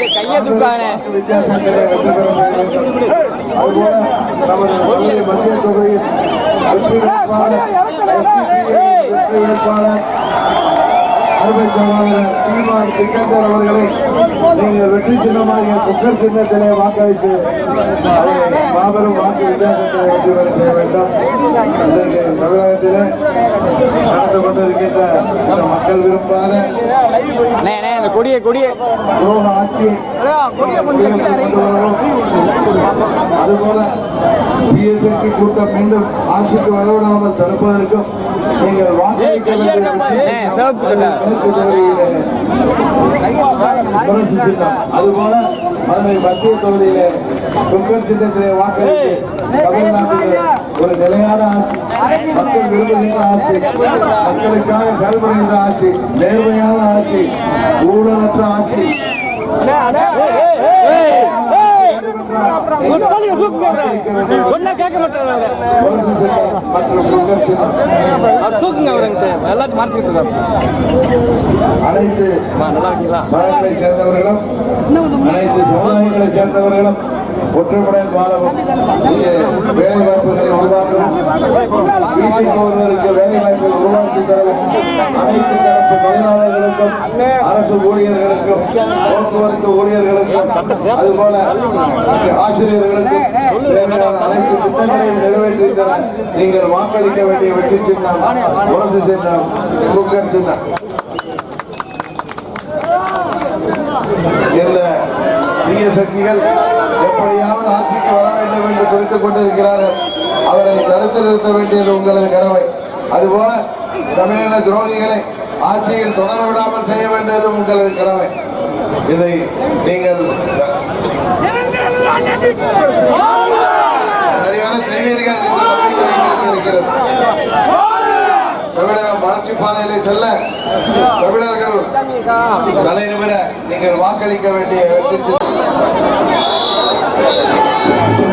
கையை தூக்கானே வித்தியாசத்திலே வெற்றி பெற வேண்டும். அதுபோல நமது மதுரை மத்திய தொகுதியில் வெற்றி வேட்பாளர் வெற்றி வேட்பாளர் அருமை சகோதரர் சீமான் சிக்கந்தர் அவர்களை நீங்கள் வெற்றி சின்னமாக குக்கர் சின்னத்திலே வாக்களித்து அதை மாபெரும் வாக்கு வித்தியாசத்தை வெற்றி பெற செய்ய வேண்டும் இன்றைக்கு தமிழகத்திலே நடந்து கொண்டிருக்கின்ற இந்த மக்கள் விரும்பாத அண்ணே அண்ணே அந்த கொடியை கொடியை துரோக ஆட்சி அதுபோல பிஎஸ்எஸ்பி கூட்டம் மீண்டும் ஆட்சிக்கு வரவிடாமல் தடுப்பதற்கும் நீங்கள் வாக்களிக்க வேண்டும் அண்ணே சிவப்பு சட்டை புரட்சி சின்னம். அதுபோல மதுரை மத்திய தொகுதியிலே குக்கர் சின்னத்திலே வாக்களித்து தமிழ்நாட்டிலே ஒரு நிலையான ஆட்சி மக்கள் விரும்புகின்ற ஆட்சி மக்களுக்காக செயல்படுகின்ற ஆட்சி நேர்மையான ஆட்சி ஊழலற்ற ஆட்சி சொன்னா கேட்க மாட்டாங்க புரட்சி சின்னம் மற்றும் குக்கர் சின்னம் தூக்குங்க அவருங்கிட்ட எல்லாத்தையும் மறைச்சிட்டு இருக்காரு அனைத்து நல்லா இருக்கீங்களா மதங்களை சேர்ந்தவர்களும் அனைத்து சமுதாயங்களை சேர்ந்தவர்களும் ஒற்றுமுடன் வாழவும் இங்கே வேலை வாய்ப்புகளை உருவாக்கவும் வீட்டுக்கு ஒருவருக்கு வேலை வாய்ப்புகளை உருவாக்கி தரவும் அனைத்து தரப்பு தொழிலாளர்களுக்கும் அரசு ஊழியர்களுக்கும் போக்குவரத்து ஊழியர்களுக்கும் அதுபோல ஆசிரியர்களுக்கும் தேவையான அனைத்து திட்டங்களையும் நிறைவேற்றி தர நீங்கள் வாக்களிக்க வேண்டிய வெற்றி சின்னம் முரசு சின்னம் குக்கர் சின்னம் இந்த தீய சக்திகள் எப்படியாவது ஆட்சிக்கு வர வேண்டும் என்று துடித்துக் கொண்டிருக்கிறார்கள் அவரை தடுத்து நிறுத்த வேண்டியது உங்களது கடமை அதுபோல தமிழின துரோகிகளை ஆட்சியில் தொடர விடாமல் செய்ய வேண்டியது உங்களது கடமை இதை நீங்கள் சரியான செய்வீர்கள் என்ற நம்பிக்கை எங்களுக்கு இருக்கிறது தமிழகம் வளர்ச்சி பாதையிலே செல்ல தமிழர்கள் தலைநிமிர நீங்கள் வாக்களிக்க வேண்டிய வெற்றி சின்னம்.